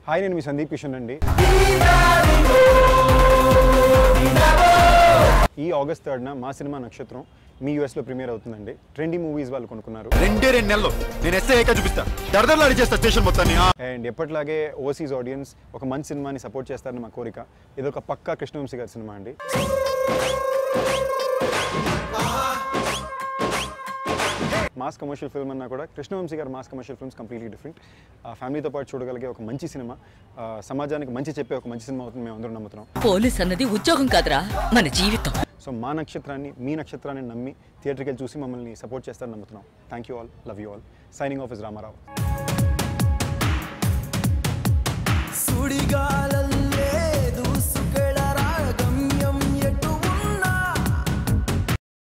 Hi నేను మీ సందీప్ కిషన్ అండి ఈ ఆగస్ట్ థర్డ్న మా సినిమా నక్షత్రం మీ యూఎస్లో ప్రీమియర్ అవుతుందండి ట్రెండీ మూవీస్ వాళ్ళు కొనుక్కున్నారు రెండే రెండు నెలలు నేను ఎస్ఐ ఏక చూపిస్తా దరదరలు అడిచేస్తా స్టేషన్ మొత్తాన్ని ఆ. అండ్ ఎప్పటిలాగే ఓవర్సీస్ ఆడియన్స్ ఒక మంచి సినిమాని సపోర్ట్ చేస్తారని మా కోరిక ఇది ఒక పక్కా కృష్ణవంశీ గారి సినిమా అండి మాస్ కమర్షియల్ ఫిల్మ్ అన్నా కూడా కృష్ణవంశీ గారి mass commercial films completely different ఫ్యామిలీతో పాటు చూడగలిగే ఒక మంచి సినిమా ఆ, సమాజానికి మంచి చెప్పే ఒక మంచి సినిమా అవుతుంది మేము అందరం నమ్ముతున్నాం పోలీస్ అన్నది ఉద్యోగం కాదురా మన జీవితం సో మా నక్షత్రాన్ని మీ నక్షత్రాన్ని నమ్మి థియేటర్కి వెళ్ళి చూసి మమ్మల్ని సపోర్ట్ చేస్తారని నమ్ముతున్నాం thank you all love you all signing off is Ramarao సుడిగాలల్లో